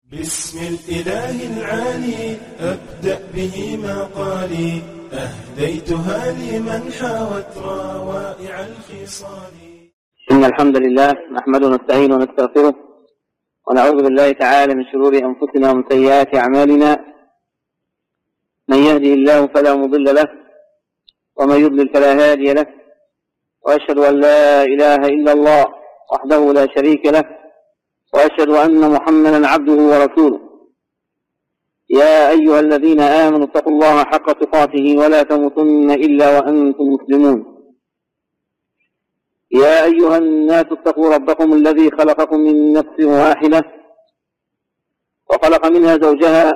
بسم الإله العالي أبدأ به مقالي أهديتها لمن حاوت روائع الخصال إن الحمد لله نحمده ونستعينه ونستغفره ونعوذ بالله تعالى من شرور أنفسنا ومن سيئات أعمالنا من يهده الله فلا مضل له ومن يضلل فلا هادي له وأشهد أن لا إله إلا الله وحده لا شريك له وأشهد أن محمدا عبده ورسوله يا أيها الذين آمنوا اتقوا الله حق تقاته ولا تموتن إلا وأنتم مسلمون يا أيها الناس اتقوا ربكم الذي خلقكم من نفس واحدة وخلق منها زوجها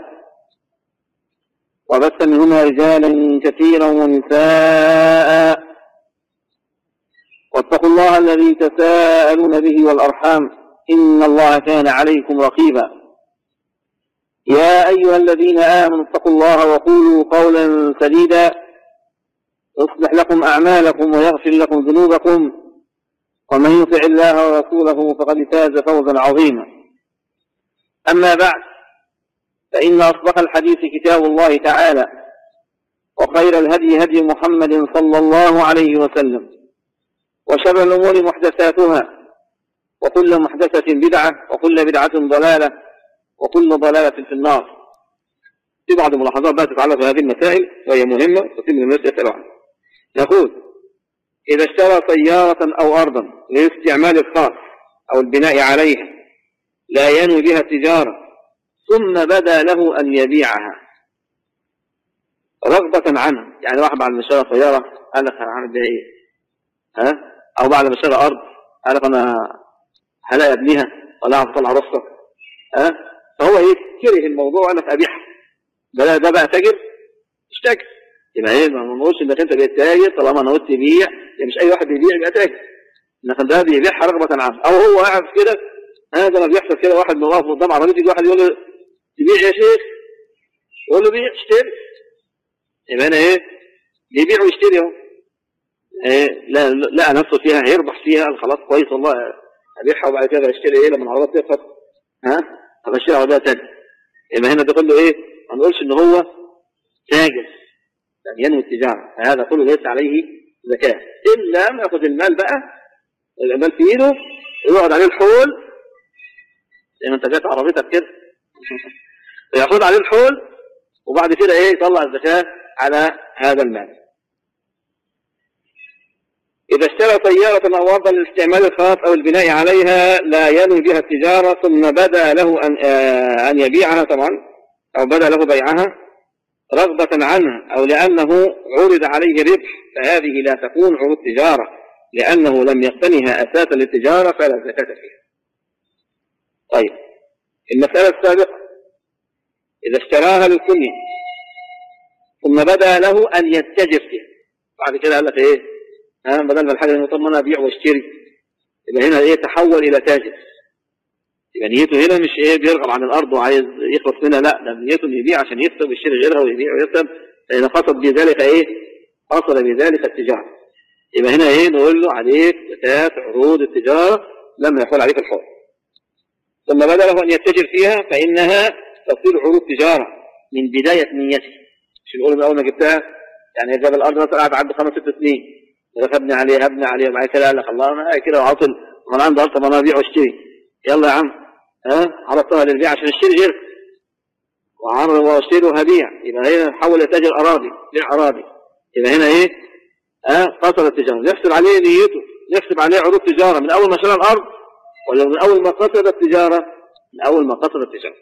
وبث منهما رجالا كثيرا ونساء واتقوا الله الذي تساءلون به والأرحام إن الله كان عليكم رقيبا يا أيها الذين آمنوا اتقوا الله وقولوا قولا سديدا يصلح لكم أعمالكم ويغفر لكم ذنوبكم ومن يطع الله ورسوله فقد فاز فوزا عظيما أما بعد فإن أصدق الحديث كتاب الله تعالى وخير الهدي هدي محمد صلى الله عليه وسلم وشر الأمور محدثاتها وكل محدثة بدعة وكل بدعة ضلالة وكل ضلالة في النار في بعض الملاحظات بقى تتعلق بهذه المسائل وهي مهمة وكثير من الناس يسألوا عنها نقول إذا اشترى سيارة أو أرضا للاستعمال الخاص أو البناء عليها لا ينوي بها التجارة ثم بدا له أن يبيعها رغبة عنه يعني واحد بعد ما اشترى سيارة قال لك أنا هعمل بيها إيه؟ ها؟ أو بعد ما اشترى أرض قال لك أنا هلاقي ابنها ولا اعرف اطلع راسها ها فهو ايه كره الموضوع انا ابيعها ده ده بقى تاجر مش تاجر يبقى ايه ما نقولش انك انت بقيت تاجر طالما انا قلت تبيع يعني مش اي واحد بيبيع يبقى تاجر انك ده بيبيعها رغبه عنه او هو قاعد كده هذا ما بيحصل كده واحد واقف قدام عربيه يجي واحد يقول له تبيع يا شيخ يقول له بيع اشتري يبقى انا ايه بيبيع ويشتري اهو إيه لا لا نفسه فيها هيربح فيها خلاص كويس والله ابيعها وبعد كده اشتري ايه لما العربيات تقف ها ابقى اشتري عربيه ثانيه يبقى هنا ده كله ايه ما نقولش ان هو تاجر لم ينوي التجاره فهذا كله ليس عليه زكاه الا ما ياخذ المال بقى المال في ايده ويقعد عليه الحول زي ما انت جات عربيتك كده ياخذ عليه الحول وبعد كده ايه يطلع الزكاه على هذا المال إذا اشترى سيارة أو أرضا للاستعمال الخاص أو البناء عليها لا ينوي بها التجارة ثم بدا له أن أن يبيعها طبعا أو بدا له بيعها رغبة عنها أو لأنه عرض عليه ربح فهذه لا تكون عروض تجارة لأنه لم يقتنها أساسا للتجارة فلا زكاة فيها. طيب المسألة السابقة إذا اشتراها للكنية ثم بدا له أن يتجر فيها بعد كده قال لك إيه ها بدل ما الحاجه طب ما انا ابيع واشتري يبقى هنا ايه تحول الى تاجر يبقى نيته هنا مش ايه بيرغب عن الارض وعايز يخلص منها لا ده نيته انه يبيع عشان يكسب ويشتري غيرها ويبيع ويكسب فاذا قصد بذلك ايه قصد بذلك التجاره يبقى هنا ايه نقول له عليك زكاه عروض التجاره لما يحول عليك الحول ثم بدا له ان يتجر فيها فانها تصير عروض تجاره من بدايه نيته مش نقول من اول ما جبتها يعني جاب الارض مثلا قاعد عنده خمس ست سنين هبني عليه هبني عليه وبعد كده قال لك الله انا كده وعطل وانا عندي ارض طب انا ابيع واشتري يلا يا عم ها عرضتها للبيع عشان اشتري غير وعرض واشتري وهبيع يبقى هنا حول تاجر اراضي بيع اراضي يبقى هنا ايه ها قصد التجاره نحسب عليه نيته نحسب عليه عروض تجاره من اول ما شرى الارض ولا من اول ما قصد التجاره من اول ما قصد التجاره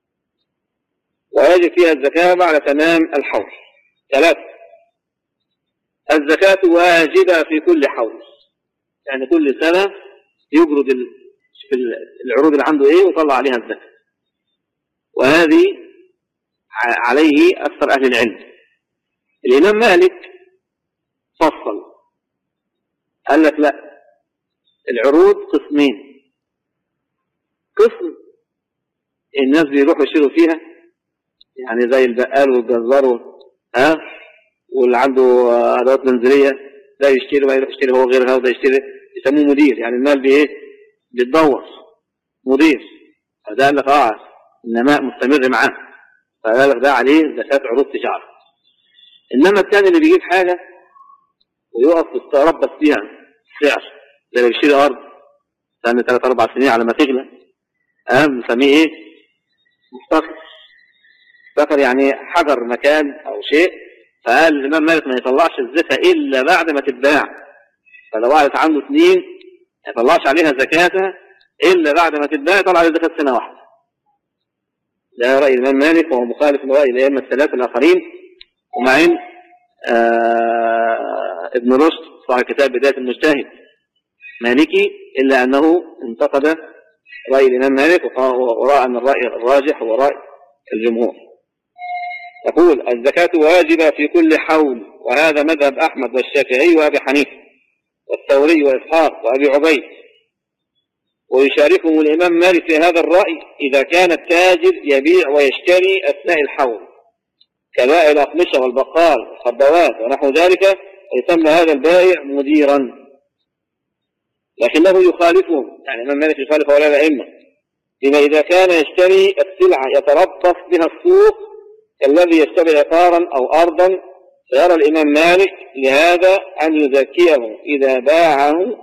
ويجب فيها الزكاه بعد تمام الحول ثلاثه الزكاة واجبة في كل حول يعني كل سنة يجرد في العروض اللي عنده ايه ويطلع عليها الزكاة وهذه عليه أكثر أهل العلم الإمام مالك فصل قال لك لا العروض قسمين قسم الناس بيروحوا يشتروا فيها يعني زي البقال والجزار ها واللي عنده ادوات منزليه ده يشتري وده يشتري هو غيرها وده يشتري يسموه مدير يعني المال بايه؟ بيتدور مدير فده قال لك اه النماء مستمر معاه فقال ده عليه زكاة عروض تجارة إنما الثاني اللي بيجيب حاجة ويقف يتربص فيها السعر زي اللي بيشتري أرض استنى ثلاث أربع سنين على ما تغلى أه بنسميه إيه؟ مفتقر مفتقر يعني حجر مكان أو شيء فقال الإمام مالك ما يطلعش الزكاة إلا بعد ما تتباع فلو قعدت عنده سنين ما يطلعش عليها زكاتها إلا بعد ما تتباع يطلع عليها زكاة سنة واحدة ده رأي الإمام مالك وهو مخالف لرأي الأئمة الثلاثة الآخرين ومع إن آه ابن رشد صاحب كتاب بداية المجتهد مالكي إلا أنه انتقد رأي الإمام مالك ورأى أن الرأي الراجح هو رأي الجمهور يقول الزكاة واجبة في كل حول وهذا مذهب أحمد والشافعي وأبي حنيفة والثوري وإسحاق وأبي عبيد ويشاركهم الإمام مالك في هذا الرأي إذا كان التاجر يبيع ويشتري أثناء الحول كبائع الأقمشة والبقال والخبوات ونحو ذلك يسمى هذا البائع مديرا لكنه يخالفهم يعني الإمام مالك يخالف ولا الأئمة لما إذا كان يشتري السلعة يتربص بها السوق كالذي يشتري عقارا أو أرضا فيرى الإمام مالك لهذا أن يزكيه إذا باعه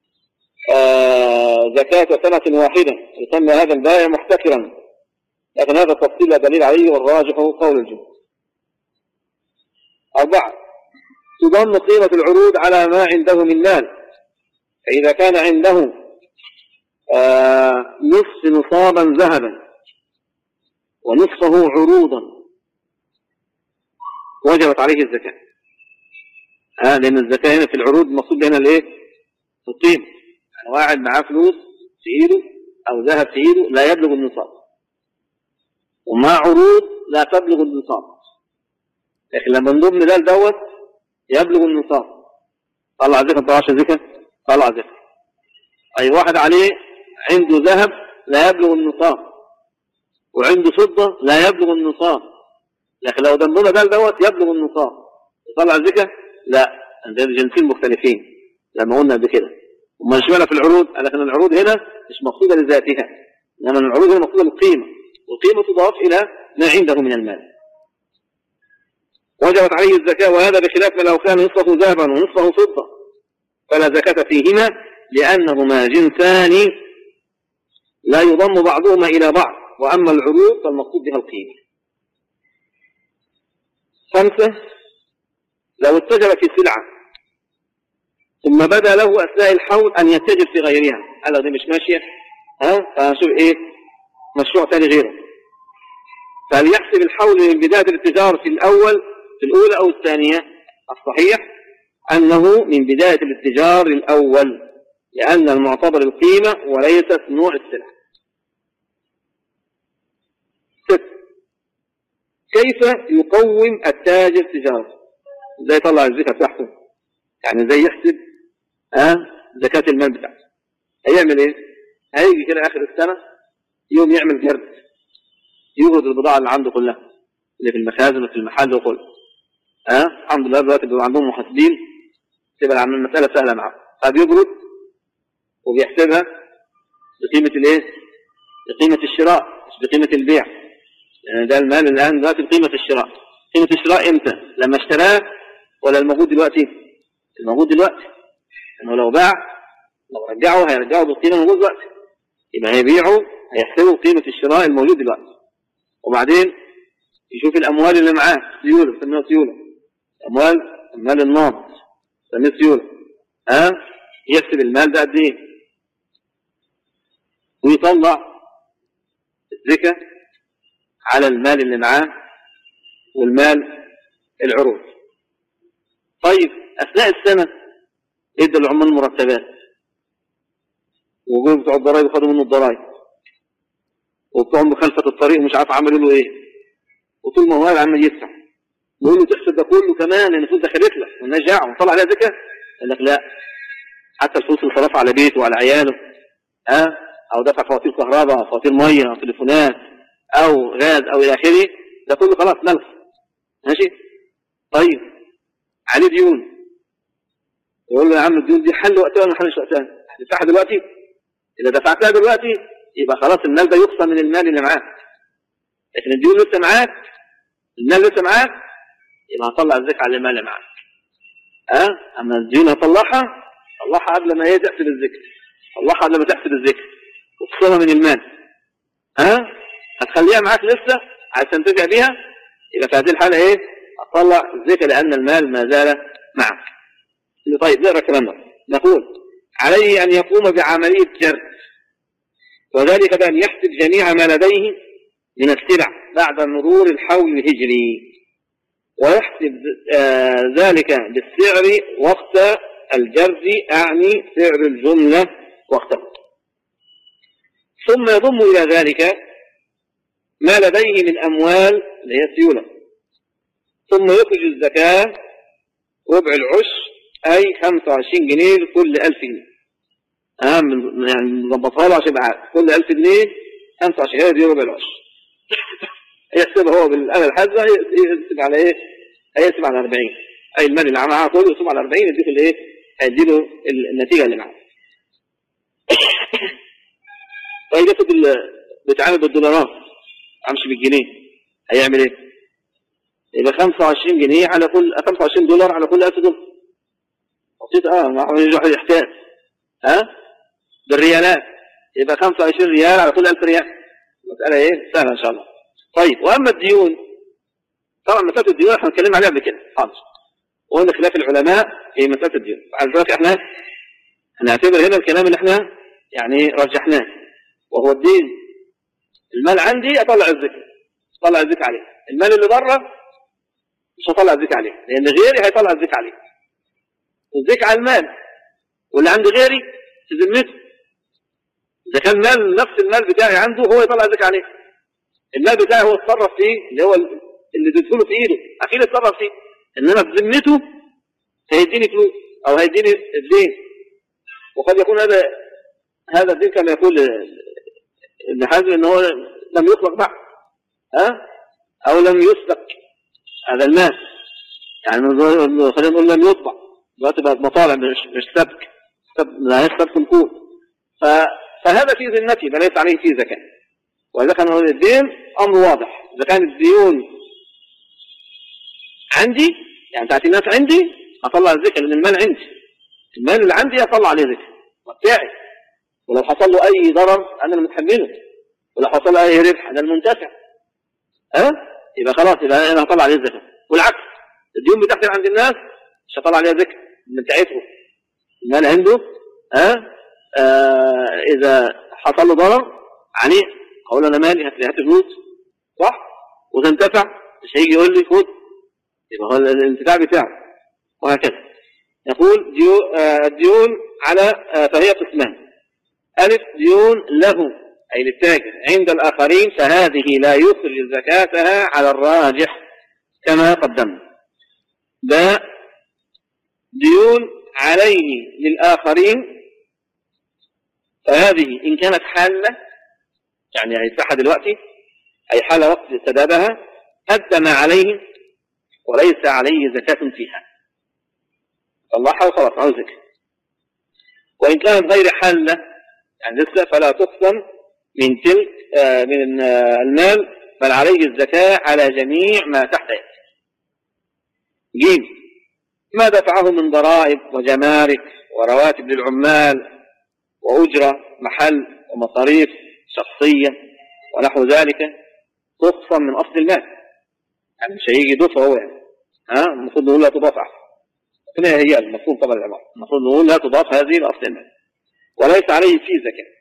آه، زكاة سنة واحدة يسمى هذا البائع محتكرا لكن هذا التفصيل لا دليل عليه والراجح قول الجمهور أربعة تضم قيمة العروض على ما عنده من مال فإذا كان عنده آه، نصف نصابا ذهبا ونصفه عروضا وجبت عليه الزكاة آه لأن الزكاة هنا في العروض المقصود هنا الإيه؟ القيمة يعني واحد معاه فلوس في إيده أو ذهب في إيده لا يبلغ النصاب ومع عروض لا تبلغ النصاب لكن لما نضم ده دوت يبلغ النصاب طلع زكاة طلعش زكاة طلع زكاة أي واحد عليه عنده ذهب لا يبلغ النصاب وعنده فضة لا يبلغ النصاب لكن لو ضمنا ده دوت يبلغ النصاب يطلع زكاة لا ده جنسين مختلفين لما قلنا بكده وما اشمعنى في العروض لكن العروض هنا مش مقصودة لذاتها إنما العروض هنا مقصودة للقيمة والقيمة تضاف إلى ما عنده من المال وجبت عليه الزكاة وهذا بخلاف ما لو كان نصفه ذهبا ونصفه فضة فلا زكاة فيهما لأنهما جنسان لا يضم بعضهما إلى بعض وأما العروض فالمقصود بها القيمة خمسة لو اتجر في سلعة ثم بدا له أثناء الحول أن يتجر في غيرها قال دي مش ماشية ها فهنشوف إيه مشروع ثاني غيره فليحسب الحول من بداية الاتجار في الأول في الأولى أو الثانية الصحيح أنه من بداية الاتجار الأول لأن المعتبر القيمة وليست نوع السلعة ست كيف يقوم التاجر تجارته ازاي يطلع الزكاة بتاعته يعني ازاي يحسب اه زكاة المال بتاعته هيعمل ايه هيجي كده اخر السنة يوم يعمل جرد يورد البضاعة اللي عنده كلها اللي في المخازن وفي المحل وكله ها أه؟ الحمد لله دلوقتي بيبقى عندهم محاسبين تبقى عاملين المسألة سهلة معاهم فبيبرد وبيحسبها بقيمة الايه؟ بقيمة الشراء مش بقيمة البيع يعني ده المال الآن دلوقتي بقيمة الشراء قيمة الشراء امتى؟ لما اشتراه ولا الموجود دلوقتي؟ الموجود دلوقتي انه لو باع لو رجعه هيرجعه بالقيمة الموجود دلوقتي يبقى هيبيعه هيحسبه قيمة الشراء الموجود دلوقتي وبعدين يشوف الأموال اللي معاه سيولة بنسميها سيولة أموال المال الناقص بنسميه سيولة ها يحسب المال ده قد إيه ويطلع الزكاة على المال اللي معاه والمال العروض طيب أثناء السنة ادى العمال المرتبات وجوه بتوع الضرايب خدوا منه الضرايب وبتوع مخالفة الطريق مش عارف عملوا له ايه وطول ما هو قاعد عمال يدفع يقول له تحسب ده كله كمان ان الفلوس دخلت لك والناس جاعه وطلع عليها زكاه قال لك لا حتى الفلوس اللي صرفها على بيته وعلى عياله ها او دفع فواتير كهرباء او فواتير ميه او تليفونات او غاز او الى اخره ده كله خلاص ملك ماشي طيب عليه ديون يقول له يا عم الديون دي حل وقتها ولا ما حلش وقتها هتدفعها دلوقتي اذا دفعتها دلوقتي يبقى خلاص المال ده يقصى من المال اللي معاه لكن الديون لسه معاك المال لسه معاك يبقى هطلع الزكاة على المال اللي معاك ها أه؟ أما الديون هطلعها طلعها قبل ما هي تحسب الذكر طلعها قبل ما تحسب الذكر وتفصلها من المال ها أه؟ هتخليها معاك لسه عشان تنتفع بيها يبقى في هذه الحالة ايه هتطلع الزكاة لأن المال ما زال معك طيب نقرا الكلام ده نقول عليه أن يقوم بعملية جر وذلك بأن يحسب جميع ما لديه من السلع بعد مرور الحول الهجري ويحسب آه ذلك بالسعر وقت الجرد أعني سعر الجملة وقته ثم يضم إلى ذلك ما لديه من أموال اللي هي السيولة ثم يخرج الزكاة ربع العشر أي 25 جنيه لكل 1000 جنيه أهم يعني نظبطها له عشان يبقى كل 1000 جنيه 25 جنيه دي ربع العشر يحسبها هو بالآلة الحاسبة يحسب على إيه؟ هيقسم على 40 أي المال اللي معاه كله يقسم على 40 يديك الإيه؟ هيديله النتيجة اللي معاه طيب ياخد بيتعامل بالدولارات امشي بالجنيه هيعمل ايه يبقى 25 جنيه على كل 25 دولار على كل 1000 دولار بسيط اه ما هو يحتاج ها بالريالات يبقى 25 ريال على كل 1000 ريال مسألة ايه سهلة ان شاء الله طيب واما الديون طبعا مسألة الديون احنا اتكلمنا عليها قبل كده حاضر وقلنا خلاف العلماء في مسألة الديون على ذلك احنا هنعتبر هنا الكلام اللي احنا يعني رجحناه وهو الدين المال عندي اطلع الزكاه اطلع الزكاه عليه المال اللي بره مش هطلع الزكاه عليه لان غيري هيطلع الزكاه عليه الزكاه على المال واللي عند غيري في ذمته اذا كان مال نفس المال بتاعي عنده هو يطلع الزكاه عليه المال بتاعي هو اتصرف فيه اللي هو اللي تدخله في ايده اكيد اتصرف فيه انما في ذمته هيديني فلوس او هيديني الدين وقد يكون هذا هذا الدين كما يقول ابن حزم ان هو لم يطلق بعد ها او لم يسبق هذا المال يعني خلينا نقول لم يطبع دلوقتي بقت مطالع مش مش سبك لا يسبق الكون فهذا في ذمتي فليس عليه فيه زكاه واذا كان الدين امر واضح اذا كان الديون عندي يعني بتاعت الناس عندي اطلع الزكاه لان المال عندي المال اللي عندي اطلع عليه زكاه بتاعي ولو حصل له أي ضرر أنا المتحمله ولو حصل له أي ربح أنا المنتفع ها يبقى خلاص يبقى أنا هطلع عليه الزكاة والعكس الديون بتاعتي عند الناس مش هطلع عليها زكاة من بتاعتهم المال عنده ها آه إذا حصل له ضرر عليه أقول أنا مالي هات لي هات فلوس صح وتنتفع مش هيجي يقول لي خد يبقى هو الانتفاع بتاعه وهكذا يقول ديو آه الديون على آه فهي قسمان ألف ديون له أي للتاجر عند الآخرين فهذه لا يخرج زكاتها على الراجح كما قدمنا باء ديون عليه للآخرين فهذه إن كانت حالة يعني هيدفعها دلوقتي أي حالة وقت سدادها أدى ما عليه وليس عليه زكاة فيها طلعها وخلاص عن زكاة وإن كانت غير حالة يعني لسه فلا تقسم من تلك آه، من آه، المال بل عليه الزكاة على جميع ما تحت يده جيم ما دفعه من ضرائب وجمارك ورواتب للعمال وأجرة محل ومصاريف شخصية ونحو ذلك تقسم من أصل المال يعني مش هيجي يضيفها هو يعني ها المفروض نقول لا تضاف أحسن هنا هي المفروض طبعا العبارة المفروض نقول لا تضاف هذه لأصل المال وليس عليه فيه زكاة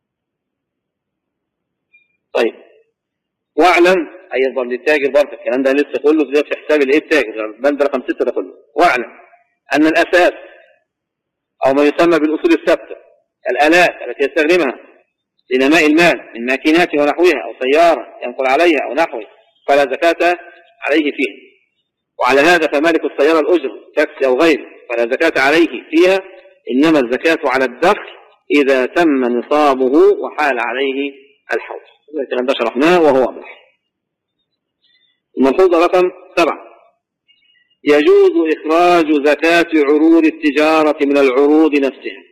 طيب واعلم ايضا للتاجر برضه الكلام ده لسه كله في حساب الايه التاجر البند رقم 6 ده كله واعلم ان الاساس او ما يسمى بالاصول الثابته الالات التي يستخدمها لنماء المال من ماكينات ونحوها او سياره ينقل عليها او نحوه فلا زكاه عليه فيها وعلى هذا فمالك السياره الاجر تاكسي او غيره فلا زكاه عليه فيها انما الزكاه على الدخل إذا تم نصابه وحال عليه الحول الكلام ده شرحناه وهو واضح الملحوظة رقم سبعة يجوز إخراج زكاة عروض التجارة من العروض نفسها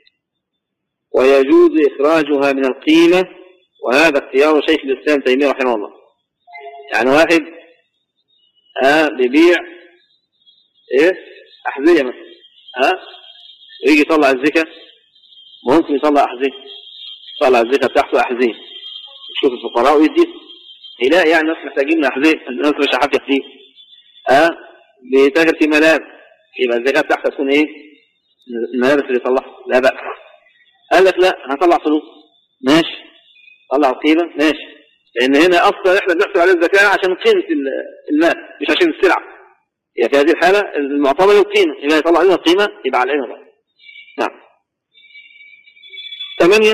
ويجوز إخراجها من القيمة وهذا اختيار شيخ الإسلام تيمية رحمه الله يعني واحد ها بيبيع ايه احذيه مثلا ها ويجي يطلع الزكاه ممكن يطلع احذيه يطلع الزكاه بتاعته احذيه يشوف الفقراء ويديه يلاقي يعني الناس محتاجين احذيه الناس مش عارفه كتير ها بيتاجر في ملابس يبقى الزكاه بتاعته تكون ايه الملابس اللي يطلعها لا بأس قال لك لا هطلع فلوس ماشي طلع قيمه ماشي لان هنا اصلا احنا بنحسب عليه الزكاه عشان قيمه المال مش عشان السلعه يعني في هذه الحاله المعتبر القيمه اذا يطلع لنا القيمه يبقى علينا بقى نعم ثمانية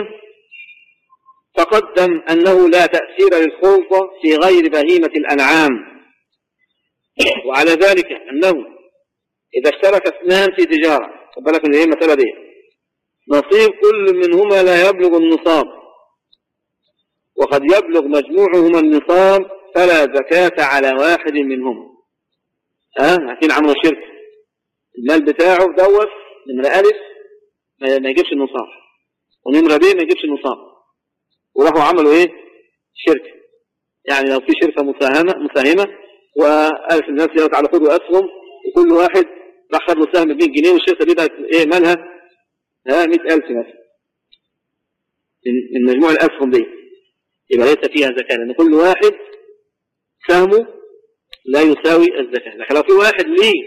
تقدم أنه لا تأثير للخلطة في غير بهيمة الأنعام وعلى ذلك أنه إذا اشترك اثنان في تجارة خد بالك من ايه المسألة دي نصيب كل منهما لا يبلغ النصاب وقد يبلغ مجموعهما النصاب فلا زكاة على واحد منهما ها عارفين عملوا شركة المال بتاعه دوت نمرة ألف ما يجيبش النصاب ونمرة ب ما يجيبش النصاب وراحوا عملوا ايه شركة يعني لو في شركة مساهمة مساهمة وألف الناس يلا تعالوا خدوا أسهم وكل واحد راح خد له سهم ب 100 جنيه والشركة دي بقت ايه مالها ها 100000 مثلا من مجموع الأسهم دي يبقى ليس فيها زكاة لأن كل واحد سهمه لا يساوي الزكاة لكن لو في واحد ليه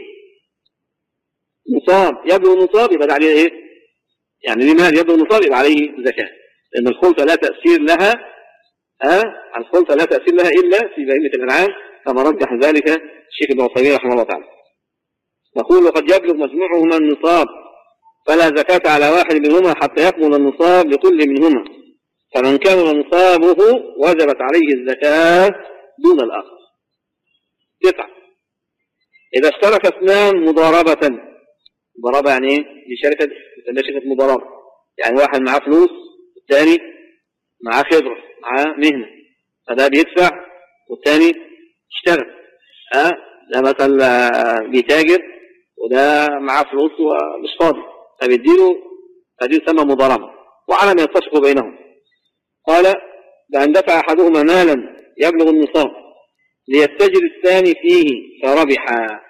نصاب يبلغ نصاب يبقى عليه ايه يعني ليه مال يبلغ نصاب يبقى عليه زكاة لأن الخلطة لا تأثير لها ها الخلطة لا تأثير لها إلا في بهيمة الأنعام كما رجح ذلك الشيخ ابن عثيمين رحمه الله تعالى نقول وقد يبلغ مجموعهما النصاب فلا زكاة على واحد منهما حتى يكمل النصاب لكل منهما فمن كمل نصابه وجبت عليه الزكاة دون الآخر تسعة إذا اشترك اثنان مضاربة مضاربة يعني إيه؟ دي شركة تسميها شركة مضاربة يعني واحد معاه فلوس والثاني معاه خبرة معاه مهنة فده بيدفع والثاني اشتغل ها أه؟ ده مثلا بيتاجر وده معاه فلوس ومش فاضي فبيديله فدي تسمى مضاربة وعلى ما يتفقوا بينهم قال بأن دفع أحدهما مالا يبلغ النصاب ليتجر الثاني فيه فربح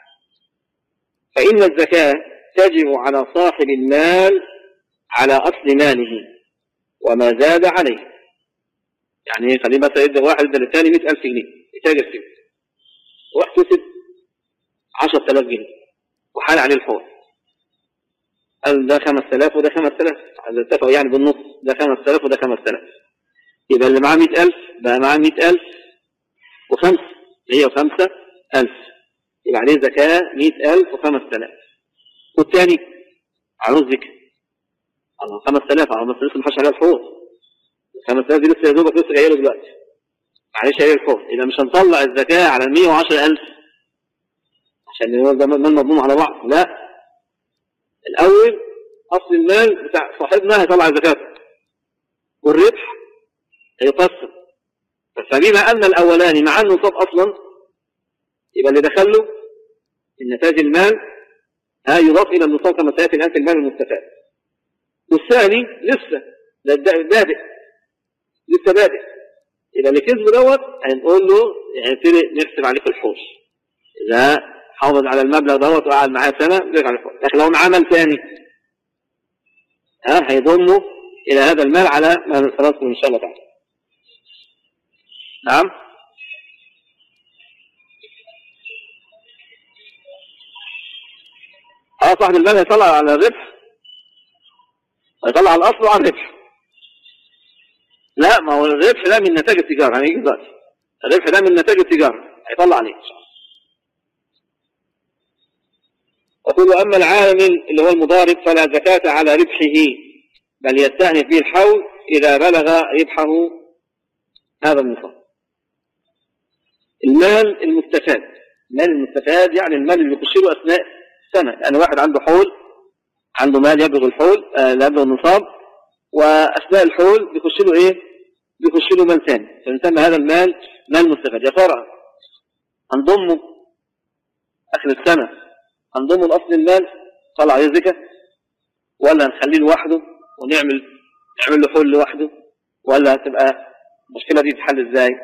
فإن الزكاة تجب على صاحب المال على أصل ماله وما زاد عليه يعني خليه مثلا يدي واحد يدي للثاني 100000 جنيه يتاجر فيه واحتسب 10000 جنيه وحال عليه الحول قال ده 5000 وده 5000 هذا اتفقوا يعني بالنص ده 5000 وده 5000 يبقى اللي معاه 100000 بقى معاه 100000 وخمسة هي وخمسة ألف يبقى عليه زكاة 100000 وخمسة آلاف والثاني عروض زكاة الله 5000 على مصر لسه ما حدش عليها الحوض 5000 دي لسه يا دوبك لسه جايه له دلوقتي معلش عليه الحوض إذا مش هنطلع الزكاة على ال 110000 عشان ده مال مضمون على بعض لا الأول أصل المال بتاع صاحبنا هيطلع الزكاة والربح هيقسم فبما أن الأولاني مع النصاب أصلا يبقى اللي دخله النتاج المال ها يضاف إلى النصاب كما سيأتي الآن في المال المستفاد والثاني لسه بادئ لسه بادئ يبقى اللي كسبه دوت هنقول له هنبتدي نحسب عليك الحوش إذا حافظ على المبلغ دوت وقعد معاه سنة بيرجع الحوش لكن لو معاه مال ثاني ها هيضمه إلى هذا المال على ما سنذكر إن شاء الله تعالى نعم اه صاحب المال هيطلع على الربح هيطلع على الاصل وعلى الربح لا ما هو الربح ده من نتاج التجاره هنيجي دلوقتي الربح ده من نتاج التجاره هيطلع عليه ان شاء الله يقول اما العامل اللي هو المضارب فلا زكاة على ربحه بل يستأنف به الحول إذا بلغ ربحه هذا النصاب المال المستفاد المال المستفاد يعني المال اللي بيخش له اثناء السنه يعني واحد عنده حول عنده مال يبلغ الحول آه يبلغ النصاب واثناء الحول بيخش له ايه؟ بيخش له مال ثاني فنسمى هذا المال مال مستفاد يا ترى هنضمه اخر السنه هنضمه لاصل المال طلع عليه زكاه ولا نخليه لوحده ونعمل نعمل له حول لوحده ولا هتبقى المشكله دي تتحل ازاي؟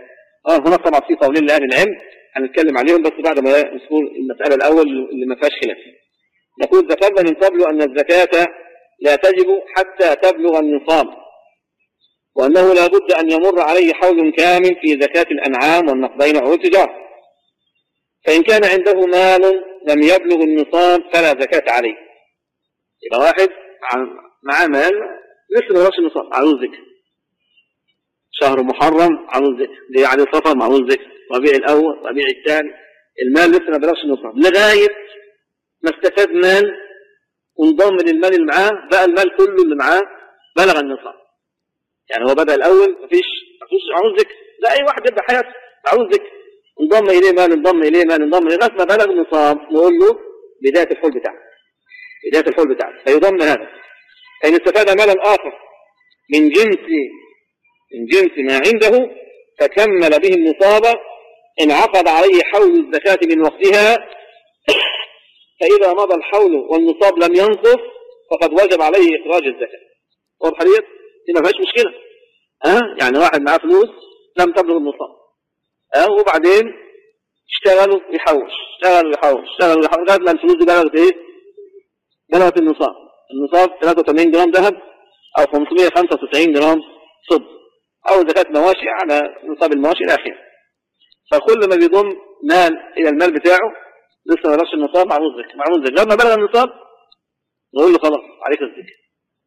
اه هناك طبعا في قولين لاهل العلم هنتكلم عليهم بس بعد ما نقول المساله الاول اللي ما فيهاش خلاف نقول ذكرنا من قبل ان الزكاه لا تجب حتى تبلغ النصاب وانه لا بد ان يمر عليه حول كامل في زكاه الانعام والنقدين او التجاره فان كان عنده مال لم يبلغ النصاب فلا زكاه عليه يبقى واحد معاه مال لسه ما بلغش النصاب عاوز ذكر شهر محرم عاوز ذكر دي عليه صفر معروض ذكر ربيع الاول ربيع الثاني المال لسه ما بلغش النصاب لغايه ما استفاد مال وانضم للمال اللي معاه بقى المال كله اللي معاه بلغ النصاب يعني هو بدا الاول مفيش مفيش عاوز ذكر لا اي واحد يبدا حياته عاوز ذكر انضم اليه مال انضم اليه مال انضم اليه لغايه ما بلغ النصاب نقول له بدايه الحول بتاعه بدايه الحول بتاعه فيضم هذا فان استفاد مالا اخر من جنس من جنس ما عنده فكمل به النصاب انعقد عليه حول الزكاة من وقتها فإذا مضى الحول والنصاب لم ينقص فقد وجب عليه إخراج الزكاة واضح حديث دي ما فيهاش مشكلة ها أه؟ يعني واحد معاه فلوس لم تبلغ النصاب أه؟ وبعدين اشتغلوا يحوش اشتغلوا يحوش اشتغلوا يحوش لغاية ما الفلوس دي بلغت ايه؟ بلغت النصاب النصاب 83 جرام ذهب أو 595 جرام صدق أو زكاة مواشي على نصاب المواشي إلى آخره فكل ما بيضم مال إلى المال بتاعه لسه ما بلغش النصاب معروض زكاة معروض زكاة لما بلغ النصاب نقول له خلاص عليك الزكاة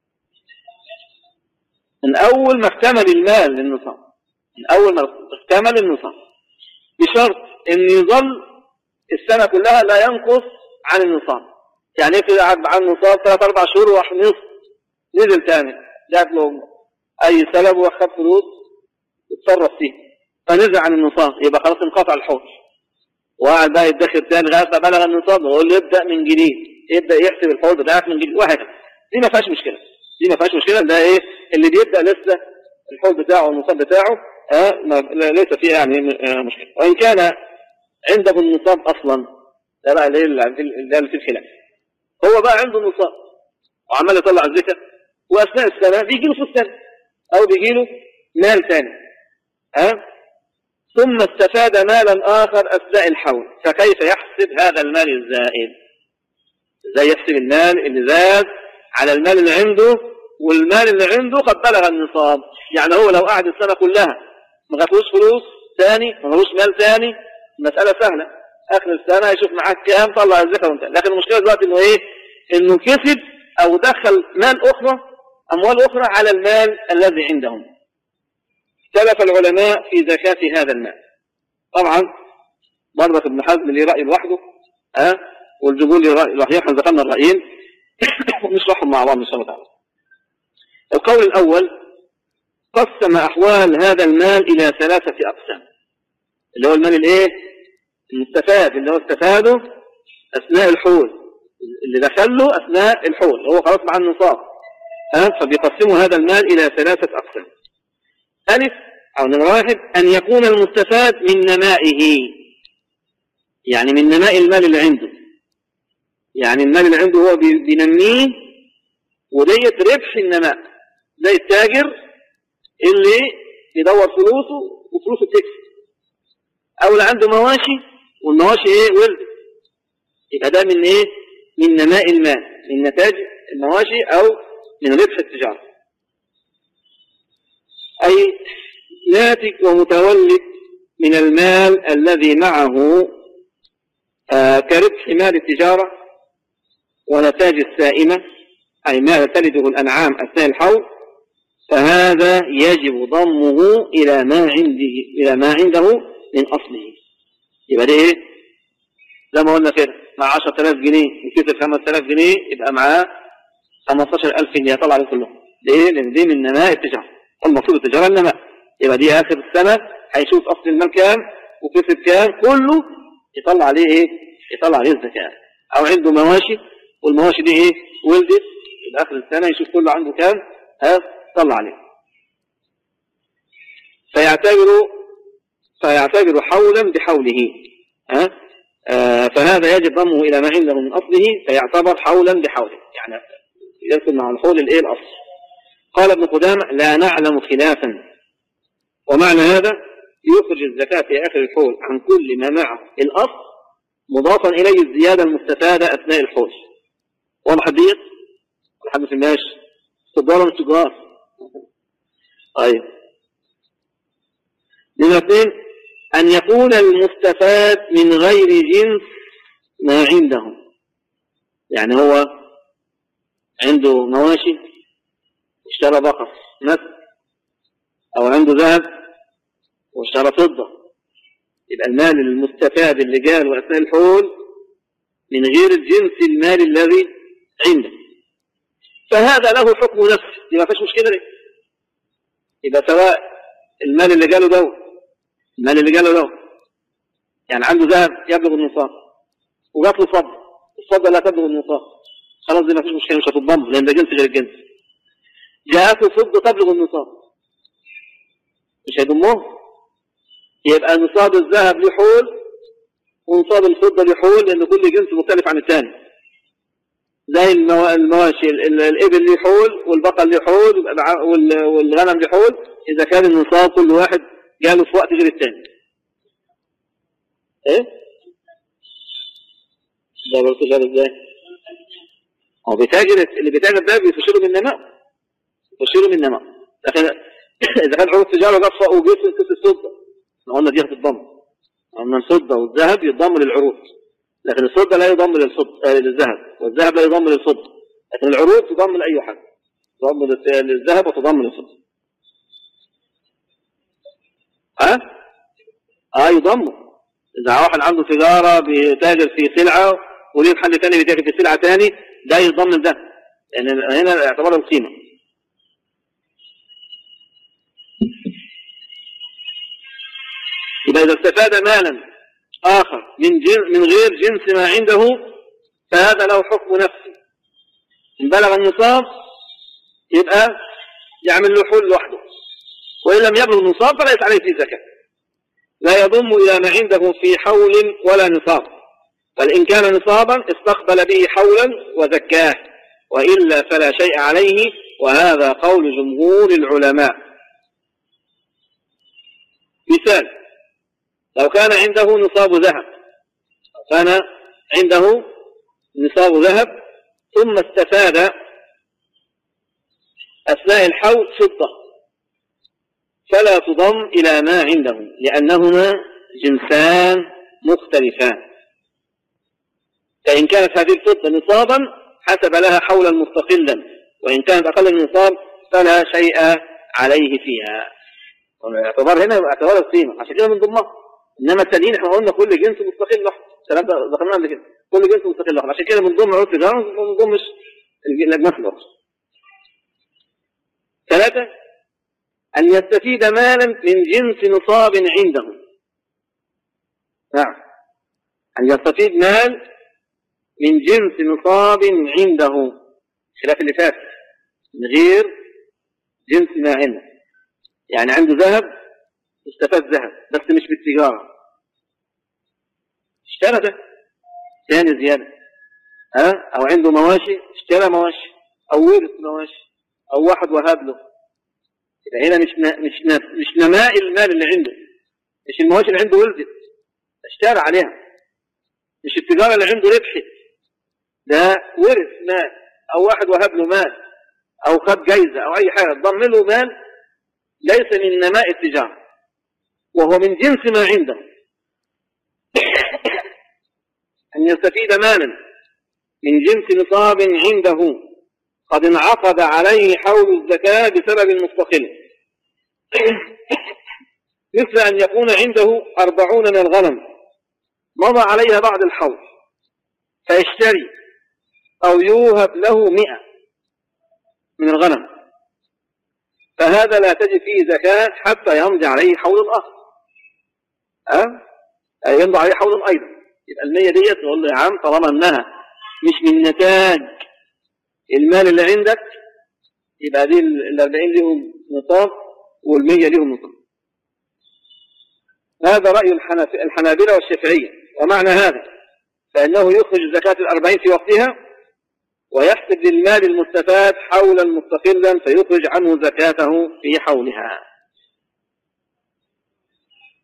من أول ما اكتمل المال للنصاب من أول ما اكتمل النصاب بشرط إن يظل السنة كلها لا ينقص عن النصاب يعني ايه قعد عن النصاب ثلاث أربع شهور وراح نصف نزل تاني جات له أي سلب وأخذ فلوس يتصرف فيه فنزع عن النصاب يبقى خلاص انقطع الحوش وقعد بقى يدخر تاني لغايه ما بلغ النصاب نقول له ابدا من جديد يبدا يحسب الحوش بتاعك من جديد وهكذا دي ما فيهاش مشكله دي ما فيهاش مشكله ده ايه اللي بيبدا لسه الحوش بتاعه والنصاب بتاعه ها ليس فيه يعني آه، مشكله وان كان عنده النصاب اصلا ده بقى اللي في الخلاف هو بقى عنده النصاب وعمال يطلع الزكاه واثناء السنه بيجي له في السنه او بيجي له مال ثاني ها ثم استفاد مالا آخر أثناء الحول فكيف يحسب هذا المال الزائد ازاي يحسب المال اللي زاد على المال اللي عنده والمال اللي عنده قد بلغ النصاب يعني هو لو قعد السنة كلها ما غفلوش فلوس ثاني ما غفلوش مال ثاني المسألة سهلة آخر السنة يشوف معاك كام طلع الزكاة وانت لكن المشكلة دلوقتي انه ايه انه كسب او دخل مال اخرى اموال اخرى على المال الذي عندهم اختلف العلماء في زكاة هذا المال طبعا برضه ابن حزم ليه رأي لوحده ها أه؟ والجمهور ليه رأي لوحده احنا ذكرنا الرأيين ونشرحهم مع بعض ان شاء الله تعالى القول الأول قسم أحوال هذا المال إلى ثلاثة أقسام اللي هو المال الإيه؟ المستفاد اللي هو استفاده أثناء الحول اللي دخله أثناء الحول هو خلاص مع النصاب ها فبيقسموا هذا المال إلى ثلاثة أقسام ألف أو من واحد أن يكون المستفاد من نمائه يعني من نماء المال اللي عنده يعني المال اللي عنده هو بينميه وديت ربح النماء زي التاجر اللي يدور فلوسه وفلوسه تكسب أو اللي عنده مواشي والمواشي إيه ولد يبقى ده من إيه من نماء المال من نتاج المواشي أو من ربح التجارة أي ناتج ومتولد من المال الذي معه آه كربح مال التجارة ونتاج السائمة أي ما تلده الأنعام أثناء الحول فهذا يجب ضمه إلى ما عنده إلى ما عنده من أصله يبقى ده إيه؟ زي ما قلنا كده مع 10000 جنيه وكسب 5000 جنيه يبقى معاه 15000 جنيه طلع عليه كلهم ليه؟ لأن دي من نماء التجارة المفروض التجارة النماء يبقى دي آخر السنة هيشوف أصل المال كام وكسب كام كله يطلع عليه إيه؟ يطلع عليه الزكاة أو عنده مواشي والمواشي دي إيه؟ ولدت يبقى آخر السنة يشوف كله عنده كام ها طلع عليه فيعتبر فيعتبر حولا بحوله ها آه فهذا يجب ضمه إلى ما عنده من أصله فيعتبر حولا بحوله يعني يدخل مع الحول الإيه الأصل قال ابن قدامة لا نعلم خلافا ومعنى هذا يخرج الزكاة في آخر الحول عن كل ما معه الأصل مضافا إليه الزيادة المستفادة أثناء الحول واضح ديت؟ لحد ما فهمناش تجارة من التجار طيب نمرة اثنين أن يكون المستفاد من غير جنس ما عنده يعني هو عنده مواشي اشترى بقر مثلا أو عنده ذهب واشترى فضة يبقى المال المستفاد اللي جاء أثناء الحول من غير الجنس المال الذي عنده فهذا له حكم نفسه يبقى فيش مشكلة دي يبقى سواء المال اللي جاله ده المال اللي جاله ده يعني عنده ذهب يبلغ النصاب وجات له فضة الفضة لا تبلغ النصاب خلاص دي ما فيش مشكلة مش هتضم لأن ده جنس غير الجنس جاءته فضة تبلغ النصاب مش هيضموه يبقى نصاب الذهب له حول ونصاب الفضة له حول لأن كل جنس مختلف عن الثاني زي المواشي الإبل له حول والبقر له حول والغنم له حول إذا كان النصاب كل واحد جاله في وقت غير الثاني إيه؟ ده برضه جاب إزاي؟ هو بيتاجر اللي بيتاجر ده بيفشله من نماء بيفشله من نماء لكن إذا كان عروض تجارة جفة وجيت كيس السلطة قلنا دي هتتضم قلنا الفضة والذهب يضم للعروض لكن الفضة لا يضم آه، للذهب والذهب لا يضم للفضة لكن العروض تضم لأي حاجة تضم للذهب وتضم للفضة ها؟ اه يضم إذا واحد عنده تجارة بيتاجر في سلعة وليه محل ثاني بيتاجر في سلعة ثاني ده يضم ده لأن يعني هنا اعتبار القيمة يبقى إذا استفاد مالا آخر من, جن من غير جنس ما عنده فهذا له حكم نفسي إن بلغ النصاب يبقى يعمل له حول لوحده وإن لم يبلغ النصاب فليس عليه فيه زكاة لا يضم إلى ما عنده في حول ولا نصاب بل إن كان نصابا استقبل به حولا وزكاه وإلا فلا شيء عليه وهذا قول جمهور العلماء مثال لو كان عنده نصاب ذهب كان عنده نصاب ذهب ثم استفاد أثناء الحول فضة فلا تضم إلى ما عنده لأنهما جنسان مختلفان فإن كانت هذه الفضة نصابا حسب لها حولا مستقلا وإن كانت أقل من نصاب فلا شيء عليه فيها اعتبار هنا اعتبار القيمة عشان كده من ضمنها انما التانيين احنا قلنا كل جنس مستقل لوحده الكلام ده ذكرناه قبل كده كل جنس مستقل لوحده عشان كده بنضم عروض تجاره وما بنضمش الاجناس الاخرى ثلاثة أن يستفيد مالا من جنس نصاب عنده نعم أن يستفيد مال من جنس نصاب عنده خلاف اللي فات من غير جنس ما عنده يعني عنده ذهب استفاد ذهب بس مش بالتجارة اشترى ده ثاني زيادة ها أو عنده مواشي اشترى مواشي أو ورث مواشي أو واحد وهب له يبقى هنا مش مش مش نماء المال اللي عنده مش المواشي اللي عنده ولدت اشترى عليها مش التجارة اللي عنده ربحت ده ورث مال أو واحد وهب له مال أو خد جايزة أو أي حاجة ضم له مال ليس من نماء التجارة وهو من جنس ما عنده أن يستفيد مالا من جنس نصاب عنده قد انعقد عليه حول الزكاة بسبب مستقل مثل أن يكون عنده أربعون من الغنم مضى عليها بعد الحول فيشتري أو يوهب له مئة من الغنم فهذا لا تجد فيه زكاة حتى يمضي عليه حول آخر ها أه؟ يمضي عليه حول أيضا يبقى المية ديت نقول له يا عم طالما انها مش من نتاج المال اللي عندك يبقى دي ال 40 لهم نصاب وال100 لهم نصاب هذا رأي الحنابلة والشافعية ومعنى هذا فإنه يخرج زكاة الأربعين في وقتها ويحسب للمال المستفاد حولا مستقلا فيخرج عنه زكاته في حولها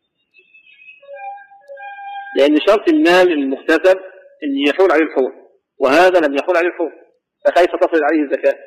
لأن شرط المال المكتسب أن يحول عليه الحول وهذا لم يحول عليه الحول فكيف تصل عليه الزكاة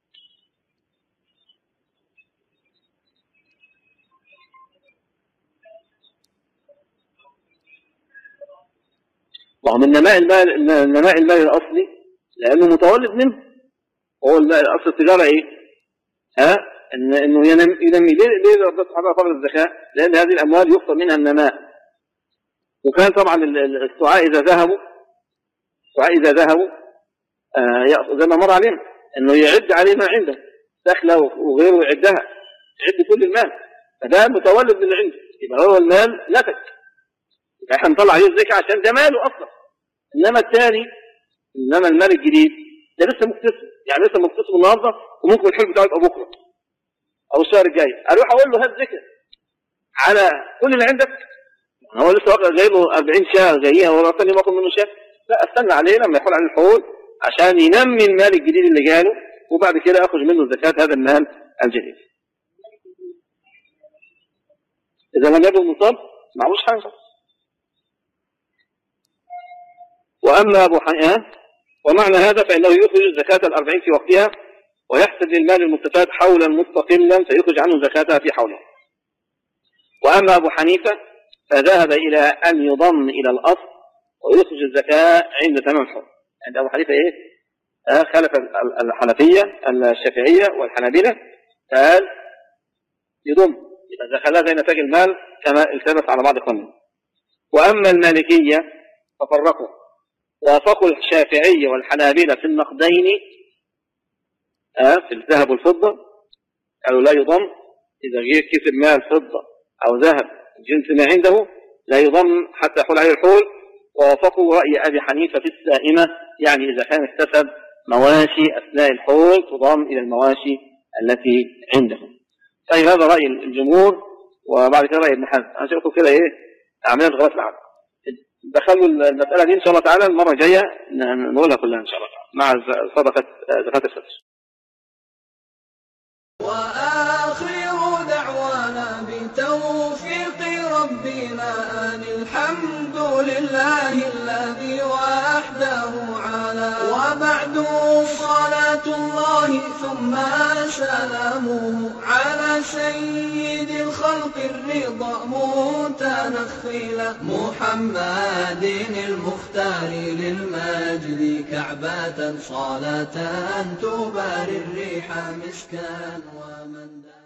وهو من نماء المال نماء المال الأصلي لأنه متولد منه هو أصل التجارة إيه؟ ها؟ إن إنه ينمي, ينمي ليه ليه ربنا سبحانه وتعالى فرض الزكاة؟ لأن هذه الأموال يقصد منها النماء وكان طبعا السعاء إذا ذهبوا السعاء إذا ذهبوا آه زي ما مر علينا إنه يعد عليه ما عنده دخله وغيره يعدها يعد كل المال فده متولد من عنده يبقى هو المال نتج يبقى احنا نطلع عليه الزكاة عشان ده ماله أصلا إنما الثاني إنما المال الجديد ده لسه مكتسب يعني لسه مكتسب النهارده وممكن الحلم بتاعه يبقى بكره او الشهر الجاي اروح اقول له هات زكاه على كل اللي عندك هو لسه واقع جايب له 40 شهر جايها ولا ثاني باخد منه شهر لا استنى عليه لما يحول عليه الحول عشان ينمي المال الجديد اللي جاله وبعد كده اخرج منه زكاه هذا المال الجديد اذا لم يبلغ النصاب معلوش حاجه واما ابو حنيفه ومعنى هذا فإنه يخرج زكاة الأربعين في وقتها ويحسب للمال المستفاد حولا مستقلا فيخرج عنه زكاتها في حوله وأما أبو حنيفة فذهب إلى أن يضم إلى الأصل ويخرج الزكاة عند تمام الحول عند أبو حنيفة إيه؟ آه خلف الحنفية الشافعية والحنابلة قال يضم إذا خلاها زي نتاج المال كما التبس على بعض قانون وأما المالكية ففرقوا وافقوا الشافعية والحنابلة في النقدين آه في الذهب والفضة قالوا لا يضم إذا جه كسب مال فضة أو ذهب جنس ما عنده لا يضم حتى يحول عليه الحول ووافقوا رأي أبي حنيفة في السائمة يعني إذا كان اكتسب مواشي أثناء الحول تضم إلى المواشي التي عنده طيب هذا رأي الجمهور وبعد كده رأي ابن حزم أنا شايفه كده إيه أعمال لغاية العقل دخلوا المسألة دي إن شاء الله تعالى المرة الجاية نقولها كلها إن شاء الله مع صدقة زكاة الفطر وآخر دعوانا بتوفيق ربنا أن الحمد لله الذي وحده على وبعد صلاة الله ثم سلامه على سيد الخلق الرضا متنخلا محمد المختار للمجد كعبة صلاة تباري الريح مسكا ومن